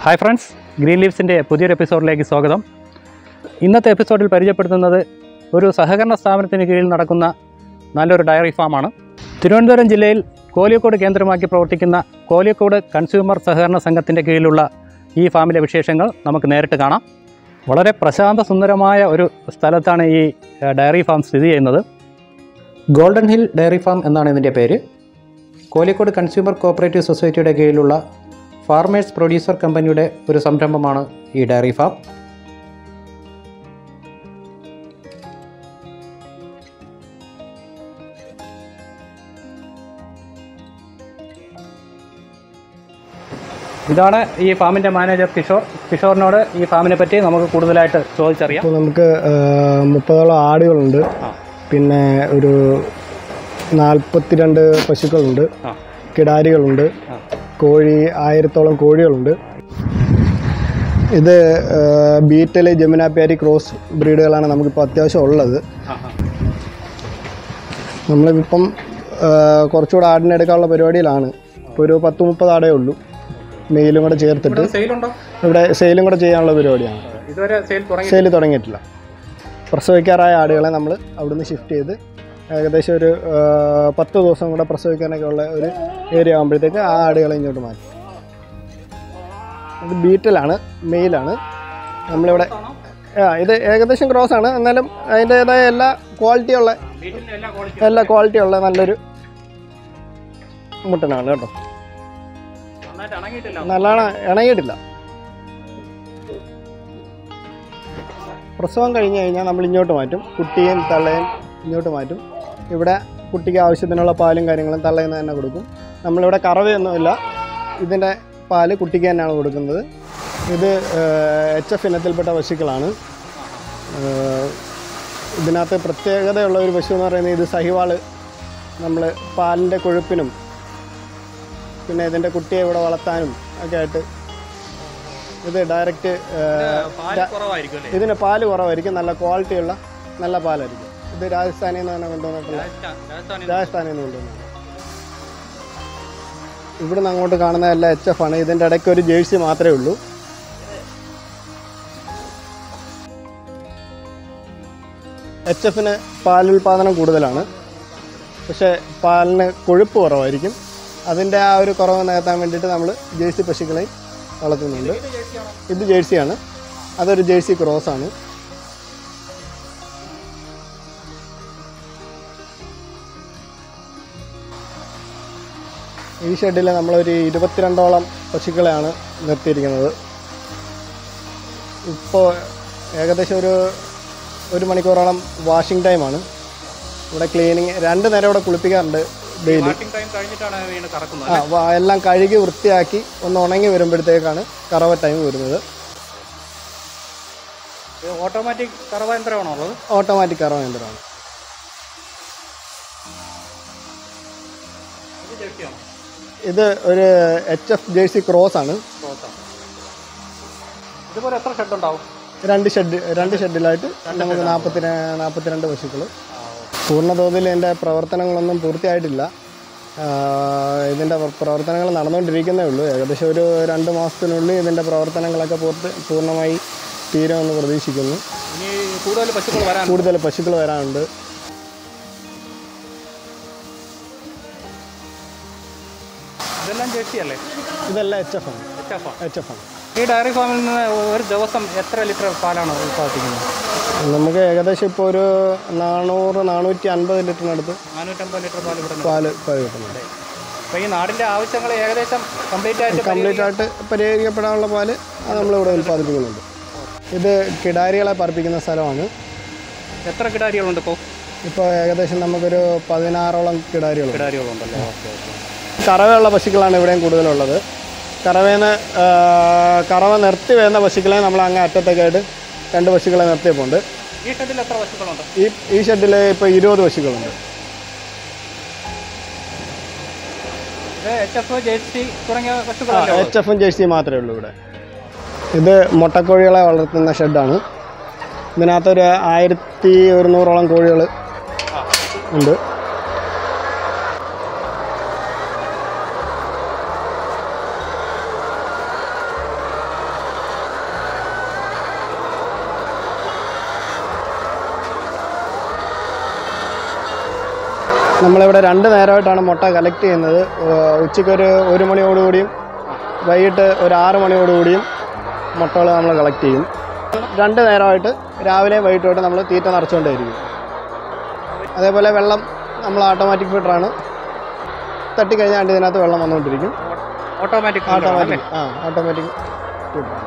Hi friends green ലീവ്സിൻ്റെ പുതിയൊരു എപ്പിസോഡിലേക്ക് സ്വാഗതം ഇന്നത്തെ എപ്പിസോഡിൽ പരിചയപ്പെടുത്തുന്നത് ഒരു സഹകരണ സ്ഥാപനത്തിന് കീഴിൽ നടക്കുന്ന നല്ലൊരു ഡയറി ഫാമാണ് തിരുവനന്തപുരം ജില്ലയിൽ കോലിയക്കോട് കേന്ദ്രമാക്കി പ്രവർത്തിക്കുന്ന കോലിയക്കോട് കൺസ്യൂമർ സഹകരണ സംഘത്തിൻ്റെ കീഴിലുള്ള ഈ ഫാമിലെ വിശേഷങ്ങൾ നമുക്ക് നേരിട്ട് കാണാം വളരെ പ്രശാന്ത സുന്ദരമായ ഒരു സ്ഥലത്താണ് ഈ ഏഹ്, ഡയറി ഫാം സ്ഥിതി ചെയ്യുന്നത് ഗോൾഡൻ ഹിൽ ഡയറി ഫാം എന്നാണ് ഇതിൻ്റെ പേര് കോലിക്കോട് കൺസ്യൂമർ കോപ്പറേറ്റീവ് സൊസൈറ്റിയുടെ കീഴിലുള്ള ഫാർമേഴ്സ് പ്രൊഡ്യൂസർ കമ്പനിയുടെ ഒരു സംരംഭമാണ് ഈ ഡയറി ഫാം ഇതാണ് ഈ ഫാമിൻ്റെ മാനേജർ കിഷോർ കിഷോറിനോട് ഈ ഫാമിനെ പറ്റി നമുക്ക് കൂടുതലായിട്ട് ചോദിച്ചറിയാം ഇപ്പോൾ നമുക്ക് ആ, മുപ്പതോളം ആടുകളുണ്ട് ആ. പിന്നെ ഒരു നാൽപ്പത്തിരണ്ട് പശുക്കളുണ്ട് ആ. കിടാരികളുണ്ട് ആ. കോഴി ആയിരത്തോളം കോഴികളുണ്ട് ഇത് ആ, ബീറ്റല് ജമുനാപ്യാരി ക്രോസ് ബ്രീഡുകളാണ് നമുക്കിപ്പോൾ അത്യാവശ്യം ഉള്ളത് നമ്മളിപ്പം ആ, കുറച്ചുകൂടെ ആടിനെ എടുക്കാനുള്ള പരിപാടിയിലാണ് ഇപ്പോൾ ഒരു പത്ത് മുപ്പത് ആടേ ഉള്ളൂ മെയിലും കൂടെ ചേർത്തിട്ട് സെയിലുണ്ടോ ഇവിടെ സെയിലും കൂടെ ചെയ്യാനുള്ള പരിപാടിയാണ് ഇതുവരെ സെയിൽ തുടങ്ങി സെയിൽ തുടങ്ങിയിട്ടില്ല പ്രസവിക്കാറായ ആടുകളെ നമ്മൾ അവിടുന്ന് ഷിഫ്റ്റ് ചെയ്ത് ഏകദേശം ഒരു ആ, പത്ത് ദിവസം കൂടെ പ്രസവിക്കാനൊക്കെ ഉള്ള ഒരു ഏരിയ ആകുമ്പോഴത്തേക്ക് ആ ആടുകളെ ഇങ്ങോട്ട് മാറ്റി ഇത് ബീറ്റലാണ് മെയിലാണ് നമ്മളിവിടെ ആ ഇത് ഏകദേശം ക്രോസ് ആണ് എന്നാലും അതിൻ്റേതായ എല്ലാ ക്വാളിറ്റിയുള്ള എല്ലാ ക്വാളിറ്റിയുള്ള നല്ലൊരു മുട്ടനാണ് കേട്ടോ നല്ലോണം ഇണങ്ങിയിട്ടില്ല പ്രസവം കഴിഞ്ഞ് കഴിഞ്ഞാൽ നമ്മൾ ഇങ്ങോട്ട് മാറ്റും കുട്ടിയും തള്ളയും ഇങ്ങോട്ട് മാറ്റും ഇവിടെ കുട്ടിക്ക് ആവശ്യത്തിനുള്ള പാലും കാര്യങ്ങളും തള്ളയിൽ നിന്ന് തന്നെ കൊടുക്കും നമ്മളിവിടെ കറവയൊന്നുമില്ല ഇതിൻ്റെ പാല് കുട്ടിക്ക് തന്നെയാണ് കൊടുക്കുന്നത് ഇത് എച്ച് എഫ് ഇനത്തിൽപ്പെട്ട പശുക്കളാണ് ഏഹ്, ഇതിനകത്ത് പ്രത്യേകതയുള്ള ഒരു പശു എന്ന് പറയുന്നത് ഇത് സഹിവാള് നമ്മൾ പാലിൻ്റെ കൊഴുപ്പിനും പിന്നെ ഇതിൻ്റെ കുട്ടിയെ ഇവിടെ വളർത്താനും ഒക്കെ ആയിട്ട് ഇത് ഡയറക്റ്റ് കുറവായിരിക്കും അല്ലേ ഇതിന് പാല് കുറവായിരിക്കും നല്ല ക്വാളിറ്റിയുള്ള നല്ല പാലായിരിക്കും ഇത് രാജസ്ഥാനിൽ നിന്ന് തന്നെ കൊണ്ടുവന്നിട്ടുള്ള രാജസ്ഥാനിൽ നിന്ന് കൊണ്ടുവന്നത് ഇവിടുന്ന് അങ്ങോട്ട് കാണുന്ന എല്ലാം എച്ച് എഫ് ആണ് ഇതിൻ്റെ ഇടയ്ക്ക് ഒരു ജേഴ്സി മാത്രമേ ഉള്ളൂ എച്ച് എഫിന് പാലുൽപാദനം കൂടുതലാണ് പക്ഷേ പാലിന് കൊഴുപ്പ് കുറവായിരിക്കും അതിൻ്റെ ആ ഒരു കുറവ് നികത്താൻ വേണ്ടിയിട്ട് നമ്മൾ ജേഴ്സി പശുക്കളെയും വളർത്തുന്നുണ്ട് ഇത് ജേഴ്സിയാണ് അതൊരു ജേഴ്സി ക്രോസ് ആണ് ഈ ഷെഡിൽ നമ്മളൊരു ഇരുപത്തിരണ്ടോളം പശുക്കളെയാണ് നിർത്തിയിരിക്കുന്നത് ഇപ്പോൾ ഏകദേശം ഒരു ഒരു മണിക്കൂറോളം വാഷിംഗ് ടൈമാണ് ഇവിടെ ക്ലീനിങ് രണ്ട് നേരം ഇവിടെ കുളിപ്പിക്കാറുണ്ട് ഡെയിലി ടൈം കഴിഞ്ഞിട്ടാണ് വീണ് കറക്കുന്നത് ആ വ- എല്ലാം കഴുകി വൃത്തിയാക്കി ഒന്ന് ഉണങ്ങി വരുമ്പോഴത്തേക്കാണ് കറവ ടൈം വരുന്നത് ഓട്ടോമാറ്റിക് കറവ യന്ത്രമാണോ ഉള്ളത് ഓട്ടോമാറ്റിക് കറവ യന്ത്രമാണ് ഇത് ജെർസിയാണോ ഇത് ഒരു എച്ച് എഫ് ജേഴ്സി ക്രോസ് ആണ് ക്രോസാണ് ഇതുപോലെ എത്ര ഷെഡ് ഉണ്ടാവും രണ്ട് ഷെഡ് രണ്ട് ഷെഡിലായിട്ട് നമുക്ക് നാൽപ്പത്തി നാൽപ്പത്തിരണ്ട് പശുക്കൾ പൂർണ്ണതോതിൽ എൻ്റെ പ്രവർത്തനങ്ങളൊന്നും പൂർത്തിയായിട്ടില്ല ഇതിൻ്റെ പ്രവർത്തനങ്ങൾ നടന്നുകൊണ്ടിരിക്കുന്നേ ഉള്ളൂ ഏകദേശം ഒരു രണ്ട് മാസത്തിനുള്ളിൽ ഇതിൻ്റെ പ്രവർത്തനങ്ങളൊക്കെ പൂർത്തി പൂർണ്ണമായി തീരുമെന്ന് പ്രതീക്ഷിക്കുന്നു ഇനി കൂടുതൽ പശുക്കൾ വരാൻ കൂടുതൽ പശുക്കൾ വരാനുണ്ട് ഇതെല്ലാം ജേഴ്സി അല്ലേ ഇതെല്ലാം എച്ച് എഫ് ആണ് എച്ച് എഫ് എച്ച് എഫ് ആണ് ഈ ഡയറി ഫാമിൽ നിന്ന് ഒരു ദിവസം എത്ര ലിറ്റർ പാലാണ് ഉത്പാദിപ്പിക്കുന്നത് നമുക്ക് ഏകദേശം ഇപ്പോൾ ഒരു നാനൂറ് നാനൂറ്റി അൻപത് ലിറ്ററിനടുത്ത് നാനൂറ്റമ്പത് ലിറ്റർ പാൽ ഇവിടെ പാല് പാല് കിട്ടുന്നുണ്ട് അപ്പോൾ ഈ നാടിൻ്റെ ആവശ്യങ്ങൾ ഏകദേശം കംപ്ലീറ്റ് ആയിട്ട് കംപ്ലീറ്റ് ആയിട്ട് പരിഹരിക്കപ്പെടാനുള്ള പാല് അത് നമ്മളിവിടെ ഉൽപ്പാദിപ്പിക്കുന്നുണ്ട് ഇത് കിടാരികളെ പറപ്പിക്കുന്ന സ്ഥലമാണ് എത്ര കിടാരികളുണ്ട് ഇപ്പോൾ ഇപ്പോൾ ഏകദേശം നമുക്കൊരു പതിനാറോളം കിടാരികളുണ്ട് കിടാരികളുണ്ടല്ലോ ഓക്കെ ഓക്കെ കറവയുള്ള പശുക്കളാണ് ഇവിടെയും കൂടുതലുള്ളത് കറവേന്ന് ആ, കറവ നിർത്തി വരുന്ന പശുക്കളെ നമ്മൾ അങ്ങ് അറ്റത്തൊക്കെ ആയിട്ട് രണ്ട് പശുക്കളെ നിർത്തിയപ്പോണ്ട് ഈ ഷെഡിൽ എത്ര പശുക്കളുണ്ട് ഈ ഈ ഷെഡിൽ ഇപ്പോൾ ഇരുപത് പശുക്കളുണ്ട് ഇത് എച്ച് എഫ് ജേഴ്സി തുടങ്ങിയ പശുക്കളല്ലേ ഉള്ളത്? എച്ച് എഫും ജേഴ്സിയും മാത്രമേ ഉള്ളൂ ഇവിടെ ഇത് മുട്ടക്കോഴികളെ വളർത്തുന്ന ഷെഡാണ് ഇതിനകത്തൊരു ആയിരത്തി ഒരുന്നൂറോളം കോഴികൾ ഉണ്ട് നമ്മളിവിടെ രണ്ട് നേരമായിട്ടാണ് മുട്ട കളക്ട് ചെയ്യുന്നത് ഏഹ് ഉച്ചയ്ക്ക് ഒരു ഒരു മണിയോടുകൂടിയും വൈകിട്ട് ഒരു ആറ് മണിയോടുകൂടിയും മുട്ടകൾ നമ്മൾ കളക്ട് ചെയ്യും രണ്ട് നേരമായിട്ട് രാവിലെയും വൈകിട്ടുമായിട്ട് നമ്മൾ തീറ്റ നിറച്ചുകൊണ്ടേയിരിക്കും അതേപോലെ വെള്ളം നമ്മൾ ഓട്ടോമാറ്റിക് ഫിൽറ്ററാണ് തട്ടിക്കഴിഞ്ഞാൽ അതിൻ്റെ ഇതിനകത്ത് വെള്ളം വന്നുകൊണ്ടിരിക്കും ഓട്ടോമാറ്റിക് ഓട്ടോമാറ്റിക് ആ ഓട്ടോമാറ്റിക് ഫിൽറ്ററാണ്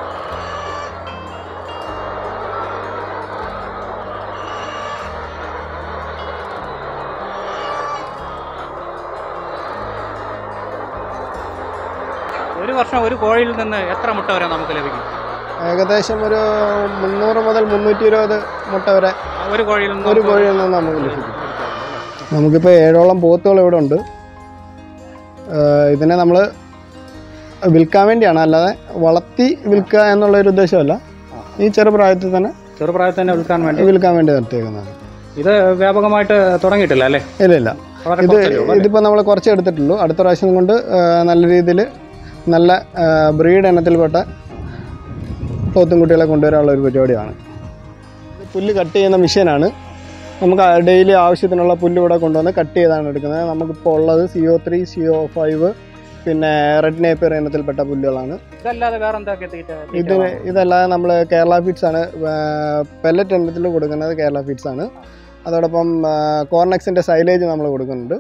ഒരു വർഷം ഒരു കോഴിയിൽ നിന്ന് എത്ര മുട്ട വരെ നമുക്ക് ലഭിക്കും ഏകദേശം ഒരു മുന്നൂറ് മുതൽ മുന്നൂറ്റി ഇരുപത് മുട്ട വരെ ഒരു കോഴിയിൽ നിന്ന് ഒരു കോഴിയിൽ നിന്ന് നമുക്ക് ലഭിക്കും നമുക്കിപ്പോൾ ഏഴോളം പോത്തുകൾ ഇവിടെ ഉണ്ട് ഏഹ് ഇതിനെ നമ്മൾ വിൽക്കാൻ വേണ്ടിയാണ് അല്ലാതെ വളർത്തി വിൽക്കുക എന്നുള്ളൊരു ഉദ്ദേശമല്ല ഈ ചെറുപ്രായത്തിൽ തന്നെ ചെറുപ്രായത്തിൽ തന്നെ വിൽക്കാൻ വേണ്ടി വിൽക്കാൻ വേണ്ടി നിർത്തിയേക്കുന്നതാണ് ഇത് വ്യാപകമായിട്ട് തുടങ്ങിയിട്ടില്ല അല്ലേ ഇല്ല ഇല്ല വളരെ ഇത് കുറച്ചല്ലേ ഉള്ളൂ, അല്ലേ? ഇതിപ്പോൾ നമ്മൾ കുറച്ച് എടുത്തിട്ടുള്ളൂ അടുത്ത പ്രാവശ്യം കൊണ്ട് ഏഹ് നല്ല രീതിയിൽ നല്ല ബ്രീഡ് ഇനത്തിൽപ്പെട്ട പോത്തും കുട്ടികളെ കൊണ്ടുവരാനുള്ള ഒരു പരിപാടിയാണ് ഇത് പുല്ല് കട്ട് ചെയ്യുന്ന മെഷീനാണ് നമുക്ക് ഡെയിലി ആവശ്യത്തിനുള്ള പുല്ല് ഇവിടെ കൊണ്ടുവന്ന് കട്ട് ചെയ്താണ് എടുക്കുന്നത് നമുക്കിപ്പോൾ ഉള്ളത് C O three C O five പിന്നെ റെഡ് നേപ്പിയർ ഇനത്തിൽപ്പെട്ട പുല്ലുകളാണ് ഇതല്ലാതെ വേറെ എന്തൊക്കെ തീറ്റ ഇത് ഇതല്ലാതെ നമ്മൾ കേരള ഫീഡ്സ് ആണ് പെല്ലറ്റ് ഇനത്തിൽ കൊടുക്കുന്നത് കേരള ഫീഡ്സ് ആണ് അതോടൊപ്പം കോർണക്സിൻ്റെ സൈലേജ് നമ്മൾ കൊടുക്കുന്നുണ്ട്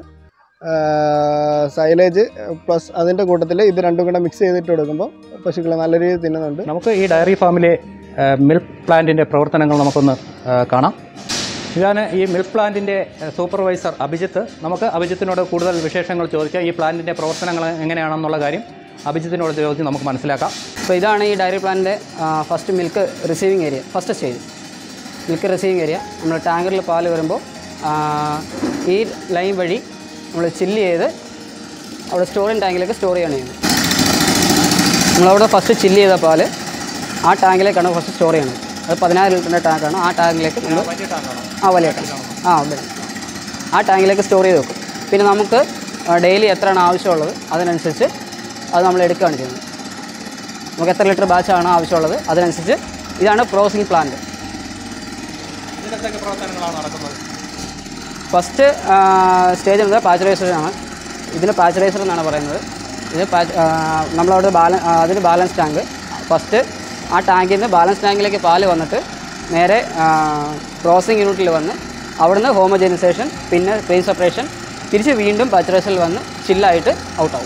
സൈലേജ് പ്ലസ് അതിൻ്റെ കൂട്ടത്തിൽ ഇത് രണ്ടും കൂടെ മിക്സ് ചെയ്തിട്ട് കൊടുക്കുമ്പോൾ പശുക്കൾ നല്ല രീതിയിൽ തിന്നുന്നുണ്ട് നമുക്ക് ഈ ഡയറി ഫാമിലെ മിൽക്ക് പ്ലാന്റിൻ്റെ പ്രവർത്തനങ്ങൾ നമുക്കൊന്ന് ആ, കാണാം ഇതാണ് ഈ മിൽക്ക് പ്ലാന്റിൻ്റെ സൂപ്പർവൈസർ അഭിജിത്ത് നമുക്ക് അഭിജിത്തിനോട് കൂടുതൽ വിശേഷങ്ങൾ ചോദിക്കാം ഈ പ്ലാന്റിൻ്റെ പ്രവർത്തനങ്ങൾ എങ്ങനെയാണെന്നുള്ള കാര്യം അഭിജിത്തിനോട് ചോദിച്ച് നമുക്ക് മനസ്സിലാക്കാം അപ്പോൾ ഇതാണ് ഈ ഡയറി പ്ലാന്റിൻ്റെ first milk receiving area first stage milk receiving area നമ്മൾ ടാങ്കറിൽ പാൽ വരുമ്പോൾ ആ, ഈ ലൈൻ വഴി നമ്മൾ ചില്ല് ചെയ്ത് അവിടെ സ്റ്റോറിങ് ടാങ്കിലേക്ക് സ്റ്റോർ ചെയ്യാണ് ചെയ്യുന്നത് നമ്മളവിടെ ഫസ്റ്റ് ചില്ല് ചെയ്ത പാൽ ആ ടാങ്കിലേക്കാണ് ഫസ്റ്റ് സ്റ്റോർ ചെയ്യുന്നത് അത് പതിനാറ് ലിറ്ററിൻ്റെ ടാങ്കാണ് ആ ടാങ്കിലേക്ക് നമ്മൾ ആ വലിയ ടാങ്ക് ആ ഇവിടെ ആ ടാങ്കിലേക്ക് സ്റ്റോർ ചെയ്ത് വെക്കും പിന്നെ നമുക്ക് ഡെയിലി എത്രയാണ് ആവശ്യമുള്ളത് അതിനനുസരിച്ച് അത് നമ്മൾ എടുക്കുകയാണ് ചെയ്യുന്നത് നമുക്ക് എത്ര ലിറ്റർ ബാച്ചാണ് ആവശ്യമുള്ളത് അതിനനുസരിച്ച് ഇതാണ് പ്രോസസ്സിംഗ് പ്ലാന്റ് ഇതിനൊക്കെ പ്രവർത്തനങ്ങളാണ് നടക്കുന്നത് ഫസ്റ്റ് സ്റ്റേജ് എന്നത് പാച്ചറൈസേഷൻ ആണ് ഇതിന് പാച്ചറൈസർ എന്നാണ് പറയുന്നത് ഇത് പാച്ച് നമ്മളവിടെ ബാല ആ, അതിന് ബാലൻസ് ടാങ്ക് ഫസ്റ്റ് ആ ടാങ്കിൽ നിന്ന് ബാലൻസ് ടാങ്കിലേക്ക് പാല് വന്നിട്ട് നേരെ പ്രോസസ്സിംഗ് യൂണിറ്റിൽ വന്ന് അവിടുന്ന് ഹോമോജനൈസേഷൻ പിന്നെ പ്രീ സെപ്പറേഷൻ തിരിച്ച് വീണ്ടും പാച്ചറൈസറിൽ വന്ന് ചില്ലായിട്ട് ഔട്ടാവും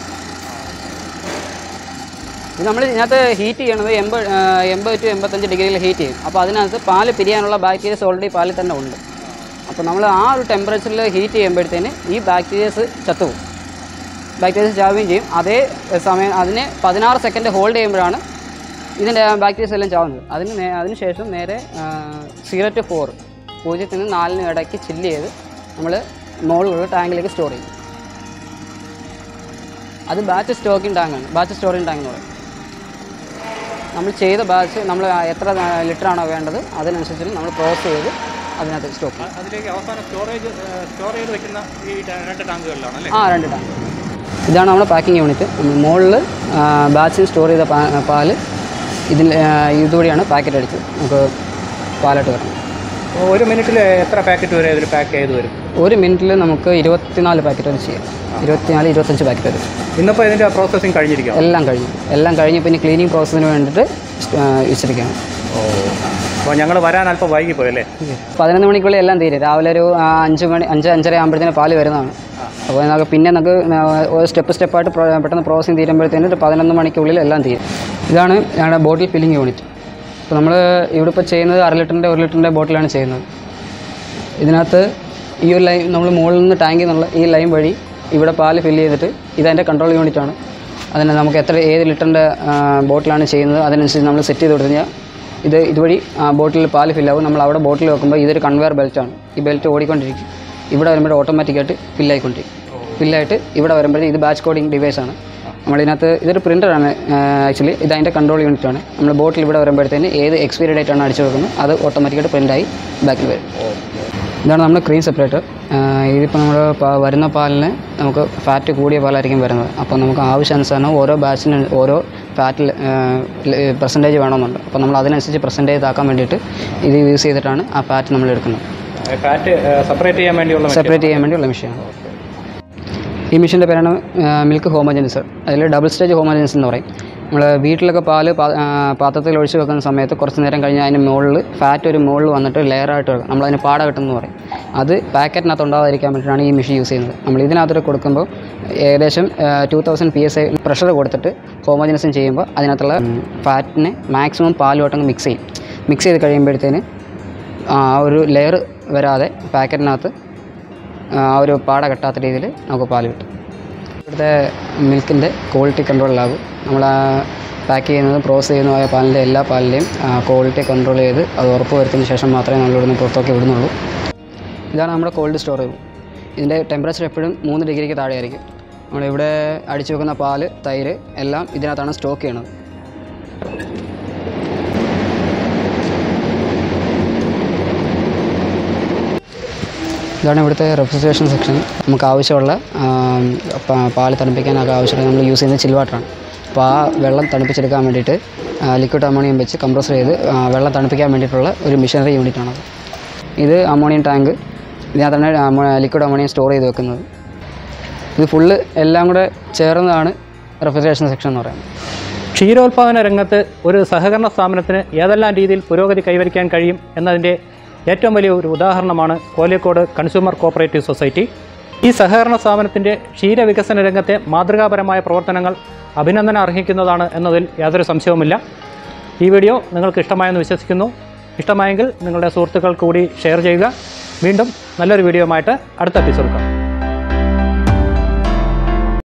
ഇത് നമ്മൾ ഇതിനകത്ത് ഹീറ്റ് ചെയ്യണത് എൺപത് എൺപത് ടു എൺപത്തഞ്ച് ഡിഗ്രിയിൽ ഹീറ്റ് ചെയ്യും അപ്പോൾ അതിനകത്ത് പാല് പിരിയാനുള്ള ബാക്ടീരിയസ് ഓൾറെഡി പാലിൽ തന്നെ ഉണ്ട് അപ്പോൾ നമ്മൾ ആ ഒരു ടെമ്പറേച്ചറിൽ ഹീറ്റ് ചെയ്യുമ്പോഴത്തേന് ഈ ബാക്ടീരിയസ് ചത്തുപോകും ബാക്ടീരിയസ് ചാവുകയും ചെയ്യും അതേ സമയം അതിനെ പതിനാറ് സെക്കൻഡ് ഹോൾഡ് ചെയ്യുമ്പോഴാണ് ഇതിൻ്റെ ബാക്ടീരിയസ് എല്ലാം ചാവുന്നത് അതിന് നേ അതിന് ശേഷം നേരെ സീറോ ടു ഫോർ പൂജ്യത്തിന് നാലിന് ഇടയ്ക്ക് ചില്ല് ചെയ്ത് നമ്മൾ മുകളിലുള്ള ടാങ്കിലേക്ക് സ്റ്റോർ ചെയ്യും അത് ബാച്ച് സ്റ്റോക്കിംഗ് ടാങ്കാണ് ബാച്ച് സ്റ്റോറിംഗ് ടാങ്ക് എന്ന് പറയും നമ്മൾ ചെയ്ത ബാച്ച് നമ്മൾ എത്ര ലിറ്റർ ആണോ വേണ്ടത് അതിനനുസരിച്ച് നമ്മൾ പ്രോസസ് ചെയ്ത് അതിനകത്ത് സ്റ്റോക്ക് ചെയ്യും അതിലേക്ക് അവസാനം സ്റ്റോറേജ് സ്റ്റോർ ചെയ്ത് വെക്കുന്ന ഈ രണ്ട് ടാങ്കുകളിലാണ് അല്ലേ ആ രണ്ട് ടാങ്ക് ഇതാണ് നമ്മുടെ പാക്കിംഗ് യൂണിറ്റ് മുകളിൽ ബാച്ചിൽ സ്റ്റോർ ചെയ്ത പാ പാല് ഇതിൽ ആ, ഇതുവഴിയാണ് പാക്കറ്റ് അടിച്ച് നമുക്ക് പാലായിട്ട് വരണം അപ്പോൾ ഒരു മിനിറ്റിൽ എത്ര പാക്കറ്റ് വരെ ഇതിൽ പാക്ക് ചെയ്ത് വരും ഒരു മിനിറ്റിൽ നമുക്ക് ഇരുപത്തിനാല് പാക്കറ്റ് വരെ ചെയ്യാം ഇരുപത്തിനാല് ഇരുപത്തഞ്ച് പാക്കറ്റ് വരെ ഇന്നിപ്പോൾ ഇതിൻ്റെ പ്രോസസ്സിങ് കഴിഞ്ഞിരിക്കാം എല്ലാം കഴിഞ്ഞു എല്ലാം കഴിഞ്ഞ് പിന്നെ ക്ലീനിങ് പ്രോസസ്സിന് വേണ്ടിയിട്ട് സ്റ്റ്- ആ, വെച്ചിരിക്കുകയാണ് ഓ അപ്പോൾ ഞങ്ങൾ വരാൻ അല്പം വൈകിപ്പോയി അല്ലേ പതിനൊന്ന് മണിക്കുള്ളിൽ എല്ലാം തീരും രാവിലെ ഒരു ആ, അഞ്ച് മണി അഞ്ച് അഞ്ചര ആകുമ്പോഴത്തേന് പാല് വരുന്നതാണ് അപ്പോൾ നമുക്ക് പിന്നെ നമുക്ക് ഒരു സ്റ്റെപ്പ് സ്റ്റെപ്പായിട്ട് പ്രോ- പെട്ടെന്ന് പ്രോസസ്സിങ് തീരുമ്പോഴത്തേന് ഒരു പതിനൊന്ന് മണിക്കുള്ളിൽ എല്ലാം തീരും ഇതാണ് ഞങ്ങളുടെ ബോട്ടിൽ ഫില്ലിംഗ് യൂണിറ്റ് അപ്പോൾ നമ്മൾ ഇവിടെ ഇപ്പോൾ ചെയ്യുന്നത് അര ലിറ്ററിൻ്റെ ഒരു ലിറ്ററിൻ്റെ ബോട്ടിലാണ് ചെയ്യുന്നത് ഇതിനകത്ത് ഈ ഒരു ലൈൻ നമ്മൾ മുകളിൽ നിന്ന് ടാങ്കിൽ നിന്നുള്ള ഈ ലൈൻ വഴി ഇവിടെ പാല് ഫില്ല് ചെയ്തിട്ട് ഇതതിൻ്റെ കൺട്രോൾ യൂണിറ്റ് ആണ് അതിന് നമുക്ക് എത്ര ഏത് ലിറ്ററിൻ്റെ ബോട്ടിലാണ് ചെയ്യുന്നത് അതിനനുസരിച്ച് നമ്മൾ സെറ്റ് ചെയ്ത് കൊടുത്തു കഴിഞ്ഞാൽ ഇത് ഇതുവഴി ബോട്ടിൽ പാല് ഫില്ലാവും നമ്മൾ അവിടെ ബോട്ടിൽ വെക്കുമ്പോൾ ഇതൊരു കൺവെയർ ബെൽറ്റാണ് ഈ ബെൽറ്റ് ഓടിക്കൊണ്ടിരിക്കും ഇവിടെ വരുമ്പോൾ ഓട്ടോമാറ്റിക്കായിട്ട് ഫില്ലായിക്കൊണ്ടിരിക്കും ഫില്ലായിട്ട് ഇവിടെ വരുമ്പോഴേ ഇത് ബാച്ച് കോഡിംഗ് ഡിവൈസാണ് നമ്മളിതിനകത്ത് ഇതൊരു പ്രിൻ്ററാണ് ആക്ച്വലി ഇത് അതിൻ്റെ കൺട്രോൾ യൂണിറ്റ് ആണ് നമ്മൾ ബോട്ടിൽ ഇവിടെ വരുമ്പോഴത്തേന് ഏത് എക്സ്പയറി ഡേറ്റ് ആണ് അടിച്ചു കൊടുക്കുന്നത് അത് ഓട്ടോമാറ്റിക്കായിട്ട് പ്രിൻ്റായി ബാക്കിൽ വരും ഇതാണ് നമ്മുടെ ക്രീം സെപ്പറേറ്റർ ഇതിപ്പോൾ നമ്മൾ വരുന്ന പാലിന് നമുക്ക് ഫാറ്റ് കൂടിയ പാലായിരിക്കും വരുന്നത് അപ്പോൾ നമുക്ക് ആവശ്യാനുസരണം ഓരോ ബാച്ചിന് ഓരോ ഫാറ്റിൽ പെർസെൻറ്റേജ് വേണമെന്നുണ്ട് അപ്പോൾ നമ്മൾ അതിനനുസരിച്ച് പെർസെൻറ്റേജ് ആക്കാൻ വേണ്ടിയിട്ട് ഇത് യൂസ് ചെയ്തിട്ടാണ് ആ ഫാറ്റ് നമ്മൾ എടുക്കുന്നത് ഫാറ്റ് സെപ്പറേറ്റ് ചെയ്യാൻ വേണ്ടിയുള്ള machine. സെപ്പറേറ്റ് ചെയ്യാൻ വേണ്ടിയുള്ള മെഷീനാണ് ഈ മെഷീൻ്റെ പേരാണ് മിൽക്ക് ഹോമോജൻസർ അതിൽ ഡബിൾ സ്റ്റേജ് ഹോമോജൻസ് എന്ന് പറയും നമ്മൾ വീട്ടിലൊക്കെ പാല് പാ- ആ, പാത്രത്തിൽ ഒഴിച്ച് വെക്കുന്ന സമയത്ത് കുറച്ച് നേരം കഴിഞ്ഞ് അതിന് മുകളിൽ ഫാറ്റ് ഒരു മുകളിൽ വന്നിട്ട് ലെയറായിട്ട് വെക്കും നമ്മളതിന് പാട കിട്ടുമെന്ന് പറയും അത് പാക്കറ്റിനകത്ത് ഉണ്ടാകാതിരിക്കാൻ വേണ്ടിയിട്ടാണ് ഈ മെഷീൻ യൂസ് ചെയ്യുന്നത് നമ്മൾ ഇതിനകത്തോട്ട് കൊടുക്കുമ്പോൾ ഏകദേശം two thousand P S I pressure കൊടുത്തിട്ട് ഹോമോജനസും ചെയ്യുമ്പോൾ അതിനകത്തുള്ള ഫാറ്റിനെ മാക്സിമം പാലുമായിട്ടങ്ങ് മിക്സ് ചെയ്യും മിക്സ് ചെയ്ത് കഴിയുമ്പോഴത്തേന് ആ ഒരു ലെയർ വരാതെ പാക്കറ്റിനകത്ത് ആ ഒരു പാട കെട്ടാത്ത രീതിയിൽ നമുക്ക് പാല് കിട്ടും ഇവിടുത്തെ മിൽക്കിൻ്റെ ക്വാളിറ്റി കൺട്രോൾ ലാബ് നമ്മൾ പാക്ക് ചെയ്യുന്നതും പ്രോസസ് ചെയ്യുന്നതുമായ പാലിൻ്റെ എല്ലാ പാലിൻ്റെയും ക്വാളിറ്റി കൺട്രോൾ ചെയ്ത് അത് ഉറപ്പ് വരുത്തിയതിന് ശേഷം മാത്രമേ നമ്മൾ ഇവിടുന്ന് പുറത്തൊക്കെ വിടുന്നുള്ളൂ ഇതാണ് നമ്മുടെ കോൾഡ് സ്റ്റോർ റൂം ഇതിൻ്റെ ടെമ്പറേച്ചർ എപ്പോഴും മൂന്ന് ഡിഗ്രിക്ക് താഴെയായിരിക്കും നമ്മളിവിടെ അടിച്ചു വെക്കുന്ന പാല് തൈര് എല്ലാം ഇതിനകത്താണ് സ്റ്റോക്ക് ചെയ്യണത് ഇതാണ് ഇവിടുത്തെ റെഫ്രിജറേഷൻ സെക്ഷൻ നമുക്ക് ആവശ്യമുള്ള ആം, പ- പാല് തണുപ്പിക്കാനൊക്കെ ആവശ്യമുള്ള നമ്മൾ യൂസ് ചെയ്യുന്നത് ചിൽ വാട്ടറാണ് അപ്പോൾ ആ വെള്ളം തണുപ്പിച്ചെടുക്കാൻ വേണ്ടിയിട്ട് ലിക്വിഡ് അമോണിയം വെച്ച് കംപ്രസർ ചെയ്ത് ആ, വെള്ളം തണുപ്പിക്കാൻ വേണ്ടിയിട്ടുള്ള ഒരു മിഷനറി യൂണിറ്റാണത് ഇത് അമോണിയം ടാങ്ക് ഇതിനകത്താണ് ലിക്വിഡ് അമോണിയം സ്റ്റോർ ചെയ്ത് വെക്കുന്നത് ഇത് ഫുള്ള് എല്ലാം കൂടെ ചേർന്നതാണ് റെഫ്രിജറേഷൻ സെക്ഷൻ എന്ന് പറയുന്നത് ക്ഷീരോത്പാദന രംഗത്ത് ഒരു സഹകരണ സ്ഥാപനത്തിന് ഏതെല്ലാം രീതിയിൽ പുരോഗതി കൈവരിക്കാൻ കഴിയും എന്നതിൻ്റെ ഏറ്റവും വലിയ ഒരു ഉദാഹരണമാണ് കോലിക്കോട് കൺസ്യൂമർ കോപ്പറേറ്റീവ് സൊസൈറ്റി ഈ സഹകരണ സ്ഥാപനത്തിൻ്റെ ക്ഷീരവികസന രംഗത്തെ മാതൃകാപരമായ പ്രവർത്തനങ്ങൾ അഭിനന്ദനം അർഹിക്കുന്നതാണ് എന്നതിൽ യാതൊരു സംശയവുമില്ല ഈ വീഡിയോ നിങ്ങൾക്ക് ഇഷ്ടമായെന്ന് വിശ്വസിക്കുന്നു ഇഷ്ടമായെങ്കിൽ നിങ്ങളുടെ സുഹൃത്തുക്കൾക്ക് കൂടി ഷെയർ ചെയ്യുക വീണ്ടും നല്ലൊരു വീഡിയോയുമായിട്ട് അടുത്ത എപ്പിസോഡ് കാണാം